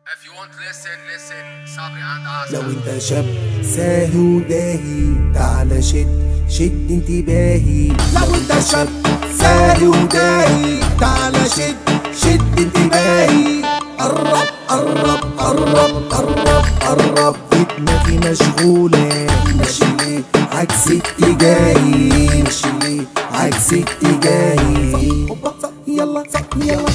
If you want to listen, listen. صبري عند عاصم لو انت شاب ساهي وداهي تعالى شد شد انتباهي لو انت شاب ساهي وداهي تعالى شد شد انتباهي قرب قرب قرب قرب قرب في دماغي مشغولة ماشي ليه عكس اتجاهي ماشي ليه عكس اتجاهي يلا يلا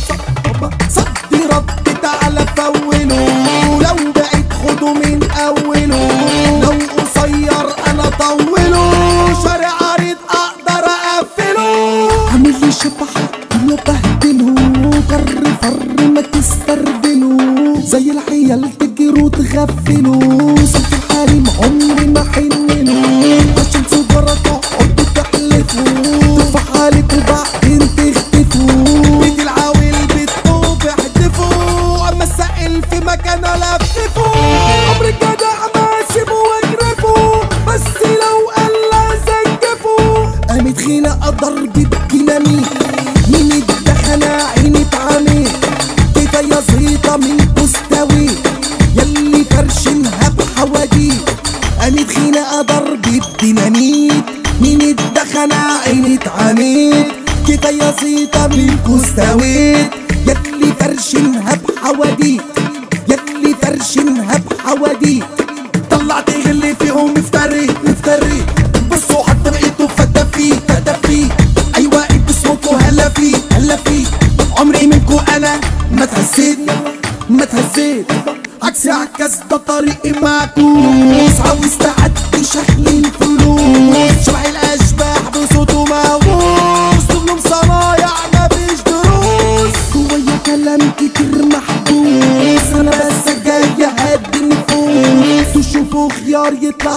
صدي رد تعالى فوله لو بقيت خده من اوله لو قصير انا طوله شارع عريض اقدر اقفله عامل لي شبح كله بهدله فر فر ما تسترجله زي العيال تجروا وتغفلوا صوت الحريم عمري ما حنله عشان سجارة تقعدوا تحلفوا تفح عليك وبعدين تختفوا بيت العويل بتطوب احدفوا اما السائل في مكان الففوا عمر الجدع ما سيبه واجرفه بس لو قال زجفوا قامت خناقه ضرب بديناميت مين اتدخل عيني اتعميت كفايه زيطه من مستوي يلي فرشنها بحواديت قامت خناقه ضرب بديناميت مين اتدخل عيني اتعميت كفايه زيطه من مستويت يلي فرشنها بحواديت يلي فرشنها بحواديت طلعت غلي فيهم مفتري مفتري بصوا حتى بقيتوا فتى فيه فتى فيه ايوه انتوا صوتوا هلا فيه هلا فيه عمري منكو انا ما تهزيت ما تهزيت عكسي عكس ده طريقي معكوس عاوز تعدي شكل الفلوس شبح الاشباح بصوته مهووس كلهم صنايع مفيش دروس جوايا كلام كتير محبوس انا بس جاي اهدي النفوس تشوفوا خيار يطلع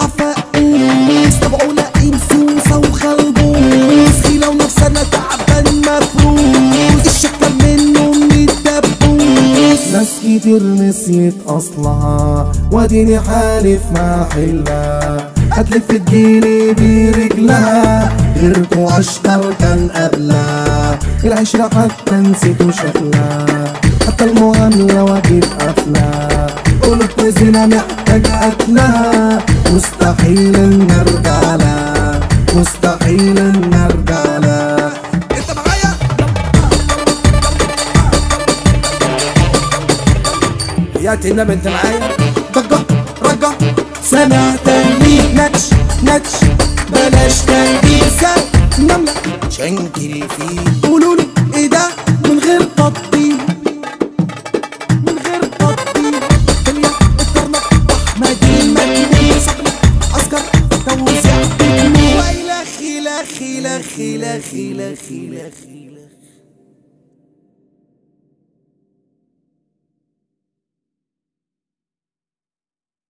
فقوس تبعوا لاقي مسوسه وخلبوس خيله ونفس انا تعبان مفروس الشكل منه من الدبوس ناس كتير نسيت اصلها واديني حالف ما حلها هتلف تجيلي برجلها غيركوا اشطر كان قبلها العشرة حتى نسيتوا شكلها حتى المعاملة واجب قفلها قلت زنا محتاج قتلها مستحيل ان ارجع لها مستحيل ان ارجع لها انت معايا يا تنام انت معايا ضجة رجع سمع تنبيه نتش نتش بلاش تنبيسة نملة شنكل فيه قولولي ايه ده من غير تطبيق من غير تطبيق دنيا الكرنك احمد المجنون صاحبي عسكر توزيع ويلا خيلا خيلا خيلا خيلا خيلا خيلا